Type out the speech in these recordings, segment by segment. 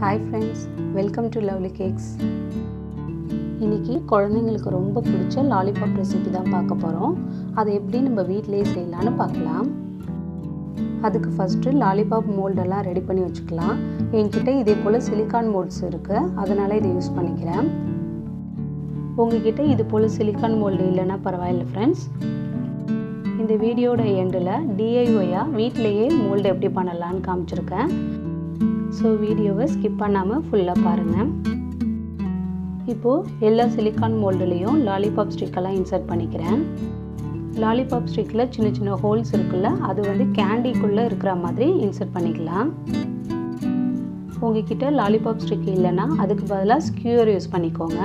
hi friends welcome to lovely cakes இன்றைக்கி குழந்தைங்களுக்கு ரொம்ப பிடிச்ச லாலிபாப் ரெசிபி தான் பார்க்க போகிறோம் அதை எப்படி நம்ம வீட்டிலேயே செய்யலான்னு பார்க்கலாம் அதுக்கு ஃபஸ்ட்டு லாலிபாப் மோல்டெல்லாம் ரெடி பண்ணி வச்சுக்கலாம் என்கிட்ட இதே போல் சிலிக்கான் மோல்ட்ஸ் இருக்குது அதனால் இதை யூஸ் பண்ணிக்கிறேன் உங்ககிட்ட இது போல் சிலிக்கான் மோல்டு இல்லைன்னா பரவாயில்ல ஃப்ரெண்ட்ஸ் இந்த வீடியோட எண்டில் டிஐஒயாக வீட்டிலையே மோல்டு எப்படி பண்ணலான்னு காமிச்சிருக்கேன் ஸோ வீடியோவை ஸ்கிப் பண்ணாமல் ஃபுல்லாக பாருங்கள் இப்போது எல்லா சிலிக்கான் மோல்டுலேயும் லாலிபாப் ஸ்டிக்கெல்லாம் இன்சர்ட் பண்ணிக்கிறேன் லாலிபாப் ஸ்டிக்கில் சின்ன சின்ன ஹோல்ஸ் இருக்குல்ல அது வந்து கேண்டிக்குள்ளே இருக்கிற மாதிரி இன்சர்ட் பண்ணிக்கலாம் உங்ககிட்ட லாலிபாப் ஸ்டிக் இல்லைன்னா அதுக்கு பதிலாக ஸ்கியூர் யூஸ் பண்ணிக்கோங்க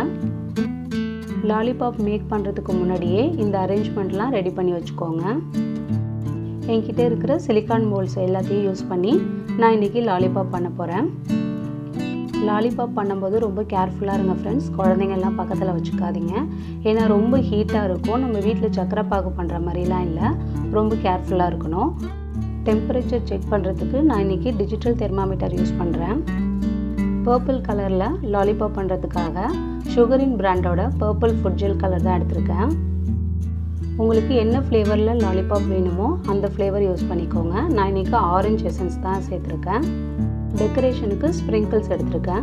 லாலிபாப் மேக் பண்ணுறதுக்கு முன்னாடியே இந்த அரேஞ்ச்மெண்ட்லாம் ரெடி பண்ணி வச்சுக்கோங்க என்கிட்ட இருக்கிற சிலிக்கான் மோல்ஸ் எல்லாத்தையும் யூஸ் பண்ணி நான் இன்றைக்கி லாலிபாப் பண்ண போகிறேன் லாலிபாப் பண்ணும்போது ரொம்ப கேர்ஃபுல்லாக இருங்க ஃப்ரெண்ட்ஸ் குழந்தைங்கள்லாம் பக்கத்தில் வச்சுக்காதீங்க ஏன்னா ரொம்ப ஹீட்டாக இருக்கும் நம்ம வீட்டில் சக்கரை பாகு பண்ணுற மாதிரிலாம் இல்லை ரொம்ப கேர்ஃபுல்லாக இருக்கணும் டெம்பரேச்சர் செக் பண்ணுறதுக்கு நான் இன்றைக்கி டிஜிட்டல் தெர்மாமீட்டர் யூஸ் பண்ணுறேன் பர்பிள் கலரில் லாலிபாப் பண்ணுறதுக்காக சுகரின் பிராண்டோட பர்பிள் ஃபுட் ஜெல் கலர் தான் எடுத்திருக்கேன் உங்களுக்கு என்ன ஃப்ளேவரில் லாலிபாப் வேணுமோ அந்த ஃப்ளேவர் யூஸ் பண்ணிக்கோங்க நான் இன்றைக்கி ஆரஞ்ச் எசன்ஸ் தான் சேர்த்துருக்கேன் டெக்கரேஷனுக்கு ஸ்ப்ரிங்கிள்ஸ் எடுத்திருக்கேன்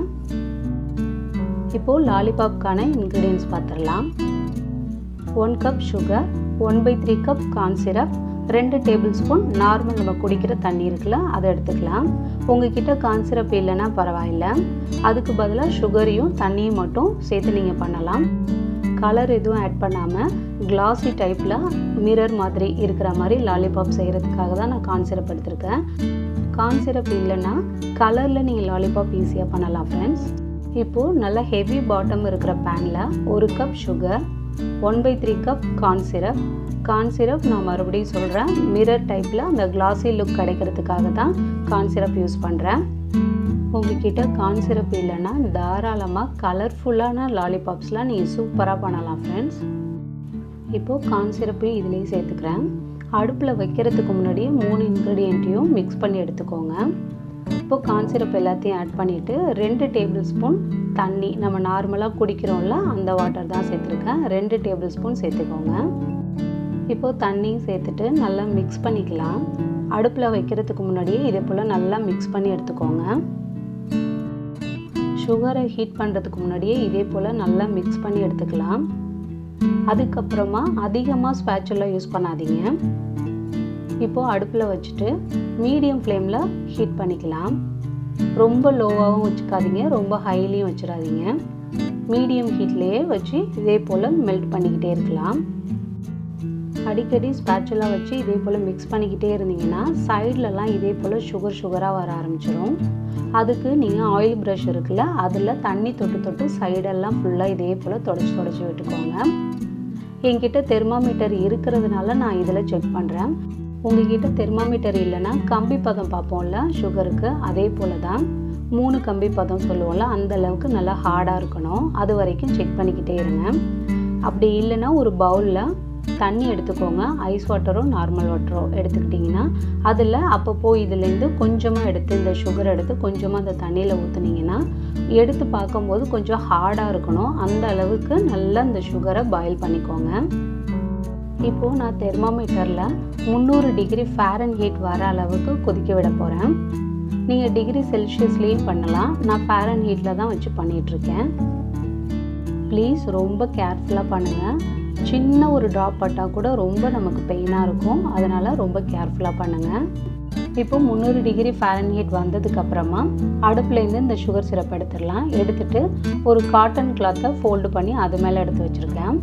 இப்போது லாலிபாப்க்கான இன்க்ரீடியன்ஸ் பார்த்துடலாம் one cup sugar one by three cup corn syrup ரெண்டு டேபிள் ஸ்பூன் நார்மல் நம்ம குடிக்கிற தண்ணி இருக்குல்ல அதை எடுத்துக்கலாம் உங்ககிட்ட கார்ன் சிரப் இல்லைன்னா பரவாயில்ல அதுக்கு பதிலாக சுகரையும் தண்ணியும் மட்டும் சேர்த்து நீங்கள் பண்ணலாம் கலர் எதுவும் ஆட் பண்ணாமல் கிளாஸி டைப்பில் மிரர் மாதிரி இருக்கிற மாதிரி லாலிபாப் செய்கிறதுக்காக தான் நான் கார்ன் சிரப் எடுத்திருக்கேன் கார்ன் சிரப் இல்லைன்னா கலரில் நீங்கள் லாலிபாப் ஈஸியாக பண்ணலாம் ஃப்ரெண்ட்ஸ் இப்போது நல்ல ஹெவி பாட்டம் இருக்கிற பேனில் ஒரு cup sugar one by three cup corn syrup corn syrup நான் மறுபடியும் சொல்கிறேன் மிரர் டைப்பில் அந்த கிளாஸி லுக் கிடைக்கிறதுக்காக தான் கார்ன் சிரப் யூஸ் பண்ணுறேன் உங்ககிட்ட கார்ன் சிரப் இல்லைன்னா தாராளமாக கலர்ஃபுல்லான லாலிபாப்ஸ்லாம் நீங்கள் சூப்பராக பண்ணலாம் ஃப்ரெண்ட்ஸ் இப்போது கார்ன் சிரப்பையும் இதுலேயும் சேர்த்துக்கிறேன் அடுப்பில் வைக்கிறதுக்கு முன்னாடியே மூணு இன்க்ரீடியண்ட்டையும் மிக்ஸ் பண்ணி எடுத்துக்கோங்க இப்போது கார்ன் சிரப் எல்லாத்தையும் ஆட் பண்ணிவிட்டு ரெண்டு டேபிள் ஸ்பூன் தண்ணி நம்ம நார்மலாக குடிக்கிறோம்ல அந்த வாட்டர் தான் சேர்த்துருக்கேன் ரெண்டு டேபிள் ஸ்பூன் சேர்த்துக்கோங்க இப்போது தண்ணியும் சேர்த்துட்டு நல்லா மிக்ஸ் பண்ணிக்கலாம் அடுப்பில் வைக்கிறதுக்கு முன்னாடியே இதே போல் நல்லா மிக்ஸ் பண்ணி எடுத்துக்கோங்க சுகரை ஹீட் பண்ணுறதுக்கு முன்னாடியே இதே போல் நல்லா மிக்ஸ் பண்ணி எடுத்துக்கலாம் அதுக்கப்புறமா அதிகமாக ஸ்பேச்சுலாம் யூஸ் பண்ணாதீங்க இப்போது அடுப்பில் வச்சுட்டு மீடியம் ஃப்ளேமில் ஹீட் பண்ணிக்கலாம் ரொம்ப லோவாகவும் வச்சுக்காதீங்க ரொம்ப ஹைலியும் வச்சிடாதீங்க மீடியம் ஹீட்லேயே வச்சு இதே போல் மெல்ட் பண்ணிக்கிட்டே இருக்கலாம் அடிக்கடி ஸ்பேச்சுலாம் வச்சு இதே போல் மிக்ஸ் பண்ணிக்கிட்டே இருந்தீங்கன்னா சைட்லலாம் இதே போல் சுகர் சுகராக வர ஆரம்பிச்சிடும் அதுக்கு நீங்கள் ஆயில் ப்ரஷ் இருக்குல்ல அதில் தண்ணி தொட்டு தொட்டு சைடெல்லாம் ஃபுல்லாக இதே போல் தொடச்சி தொடச்சி விட்டுக்கோங்க என்கிட்ட தெர்மாமீட்டர் இருக்கிறதுனால நான் இதில் செக் பண்ணுறேன் உங்ககிட்ட தெர்மாமீட்டர் இல்லைன்னா கம்பி பதம் பார்ப்போம்ல சுகருக்கு அதே போல் தான் மூணு கம்பி பதம் சொல்லுவோம்ல அந்த அளவுக்கு நல்லா ஹார்டாக இருக்கணும் அது வரைக்கும் செக் பண்ணிக்கிட்டே இருங்க அப்படி இல்லைன்னா ஒரு பவுலில் தண்ணி எடுத்துக்கோங்க ஐஸ் வாட்டரோ நார்மல் வாட்டரோ எடுத்துக்கிட்டிங்கன்னா அதில் அப்பப்போ இதுலேருந்து கொஞ்சமாக எடுத்து இந்த சுகர் எடுத்து கொஞ்சமாக அந்த தண்ணியில் ஊற்றுனீங்கன்னா எடுத்து பார்க்கும்போது கொஞ்சம் ஹார்டாக இருக்கணும் அந்த அளவுக்கு நல்லா இந்த சுகரை பாயில் பண்ணிக்கோங்க இப்போது நான் தெர்மாமீட்டரில் முந்நூறு டிகிரி ஃபேரன் ஹீட் வர அளவுக்கு கொதிக்க விட போகிறேன் நீங்கள் டிகிரி செல்சியஸ்லேயும் பண்ணலாம் நான் ஃபேரன் ஹீட்டில் தான் வச்சு பண்ணிகிட்ருக்கேன் ப்ளீஸ் ரொம்ப கேர்ஃபுல்லாக பண்ணுங்கள் சின்ன ஒரு ட்ராப் பட்டால் கூட ரொம்ப நமக்கு பெயினாக இருக்கும் அதனால் ரொம்ப கேர்ஃபுல்லாக பண்ணுங்கள் இப்போ முந்நூறு டிகிரி ஃபேரன்ஹீட் வந்ததுக்கப்புறமா அடுப்புலேருந்து இந்த சுகர் சிரப் எடுத்துடலாம் எடுத்துட்டு ஒரு காட்டன் கிளாத்தை ஃபோல்டு பண்ணி அது மேலே எடுத்து வச்சுருக்கேன்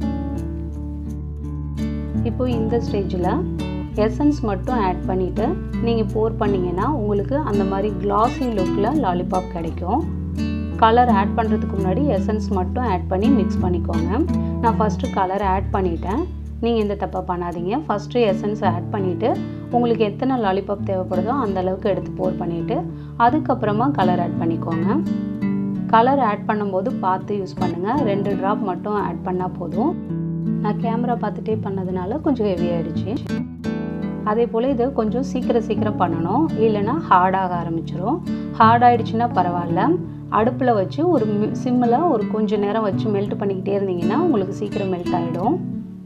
இப்போ இந்த ஸ்டேஜில் எசன்ஸ் மட்டும் ஆட் பண்ணிவிட்டு நீங்கள் போர் பண்ணிங்கன்னா உங்களுக்கு அந்த மாதிரி கிளாஸி லுக்கில் லாலிபாப் கிடைக்கும் கலர் ஆட் பண்ணுறதுக்கு முன்னாடி எசன்ஸ் மட்டும் ஆட் பண்ணி மிக்ஸ் பண்ணிக்கோங்க நான் ஃபஸ்ட்டு கலர் ஆட் பண்ணிட்டேன் நீங்கள் எந்த தப்பாக பண்ணாதீங்க ஃபஸ்ட்டு எசன்ஸ் ஆட் பண்ணிவிட்டு உங்களுக்கு எத்தனை லாலிபாப் தேவைப்படுதோ அந்த அளவுக்கு எடுத்து போர் பண்ணிவிட்டு அதுக்கப்புறமா கலர் ஆட் பண்ணிக்கோங்க கலர் ஆட் பண்ணும்போது பார்த்து யூஸ் பண்ணுங்கள் ரெண்டு ட்ராப் மட்டும் ஆட் பண்ணால் போதும் நான் கேமரா பார்த்துட்டே பண்ணதுனால கொஞ்சம் ஹெவி ஆகிடுச்சு அதே போல் இது கொஞ்சம் சீக்கிரம் சீக்கிரம் பண்ணணும் இல்லைன்னா ஹார்டாக ஆரம்பிச்சிரும் ஹார்ட் ஆகிடுச்சுன்னா பரவாயில்ல அடுப்பில் வச்சு ஒரு சிம்மில் ஒரு கொஞ்சம் நேரம் வச்சு மெல்ட் பண்ணிக்கிட்டே இருந்தீங்கன்னா உங்களுக்கு சீக்கிரம் மெல்ட் ஆகிடும்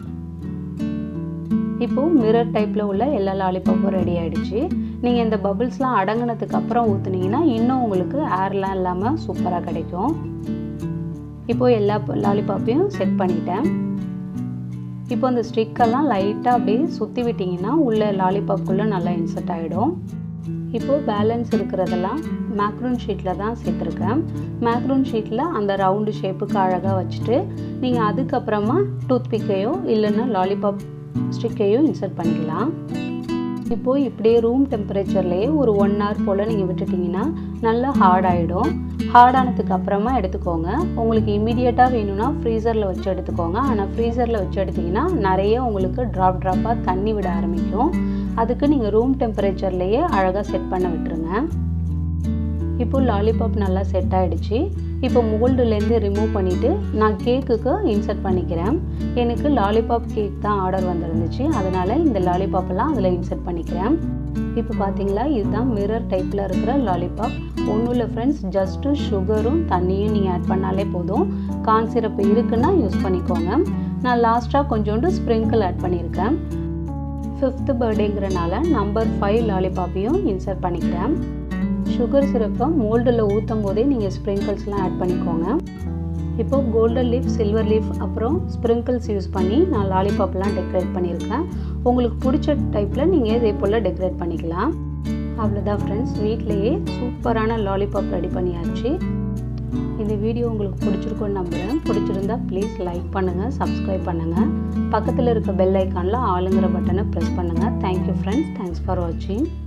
இப்போது மிரர் டைப்பில் உள்ள எல்லா லாலிபாப்பும் ரெடி ஆகிடுச்சு நீங்கள் இந்த பபிள்ஸ்லாம் அடங்கினதுக்கு அப்புறம் ஊற்றுனீங்கன்னா இன்னும் உங்களுக்கு ஏர்லாம் இல்லாமல் சூப்பராக கிடைக்கும் இப்போது எல்லா லாலிபாப்பையும் செட் பண்ணிட்டேன் இப்போ இந்த ஸ்டிக்கெல்லாம் லைட்டாக அப்படியே சுற்றி விட்டிங்கன்னா உள்ளே லாலிபாப்புக்குள்ளே நல்லா இன்சர்ட் ஆகிடும் இப்போது பேலன்ஸ் இருக்கிறதெல்லாம் மேக்ரூன் ஷீட்டில் தான் சேர்த்துருக்கேன் மேக்ரூன் ஷீட்டில் அந்த ரவுண்டு ஷேப்புக்கு அழகாக வச்சுட்டு நீங்கள் அதுக்கப்புறமா டூத் பிக்கையோ இல்லைன்னா லாலிபாப் ஸ்டிக்கையும் இன்சர்ட் பண்ணிக்கலாம் இப்போது இப்படியே ரூம் டெம்பரேச்சர்லேயே ஒரு ஒன் ஹவர் போல் நீங்கள் விட்டுட்டிங்கன்னா நல்லா ஹார்ட் ஆகிடும் ஹார்ட் ஆனதுக்கு அப்புறமா எடுத்துக்கோங்க உங்களுக்கு இமீடியட்டாக வேணும்னா ஃப்ரீசரில் வச்சு எடுத்துக்கோங்க ஆனால் ஃப்ரீசரில் வச்சு எடுத்திங்கன்னா நிறைய உங்களுக்கு ட்ராப் ட்ராப்பாக தண்ணி விட ஆரம்பிக்கும் அதுக்கு நீங்கள் ரூம் டெம்பரேச்சர்லேயே அழகாக செட் பண்ண விட்டுருங்க இப்போ லாலிபாப் நல்லா செட் ஆகிடுச்சு இப்போ மோல்டுலேருந்து ரிமூவ் பண்ணிவிட்டு நான் கேக்குக்கு இன்சர்ட் பண்ணிக்கிறேன் எனக்கு லாலிபாப் கேக் தான் ஆர்டர் வந்திருந்துச்சு அதனால் இந்த லாலிபாப்பெல்லாம் அதில் இன்சர்ட் பண்ணிக்கிறேன் இப்போ பார்த்தீங்களா இதுதான் மிரர் டைப்பில் இருக்கிற லாலிபாப் ஒன்றும் இல்லை ஃப்ரெண்ட்ஸ் ஜஸ்ட்டு சுகரும் தண்ணியும் நீங்கள் ஆட் பண்ணாலே போதும் கான் சிரப்பு இருக்குன்னா யூஸ் பண்ணிக்கோங்க நான் லாஸ்ட்டாக கொஞ்சோண்டு ஸ்ப்ரிங்கிள் ஆட் பண்ணியிருக்கேன் ஃபிஃப்த்து பர்த்டேங்கிறனால நம்பர் ஃபைவ் லாலிபாப்பையும் இன்சர்ட் பண்ணிக்கிறேன் சுகர் சிரப்பை மோல்டில் ஊற்றும் போதே நீங்கள் ஸ்ப்ரிங்கிள்ஸ்லாம் ஆட் பண்ணிக்கோங்க இப்போ கோல்டன் லீஃப் சில்வர் லீஃப் அப்புறம் ஸ்ப்ரிங்கிள்ஸ் யூஸ் பண்ணி நான் லாலிபாப்லாம் டெக்கரேட் பண்ணியிருக்கேன் உங்களுக்கு பிடிச்ச டைப்பில் நீங்கள் இதே போல் டெக்கரேட் பண்ணிக்கலாம் அவ்வளோதான் ஃப்ரெண்ட்ஸ் வீட்லேயே சூப்பரான லாலிபாப் ரெடி பண்ணியாச்சு இந்த வீடியோ உங்களுக்கு பிடிச்சிருக்குன்னு நம்புகிறேன் பிடிச்சிருந்தா ப்ளீஸ் லைக் பண்ணுங்கள் சப்ஸ்கிரைப் பண்ணுங்கள் பக்கத்தில் இருக்க பெல் ஐக்கானில் ஆளுங்கிற பட்டனை ப்ரெஸ் பண்ணுங்கள் தேங்க்யூ ஃப்ரெண்ட்ஸ் தேங்க்ஸ் ஃபார் வாட்சிங்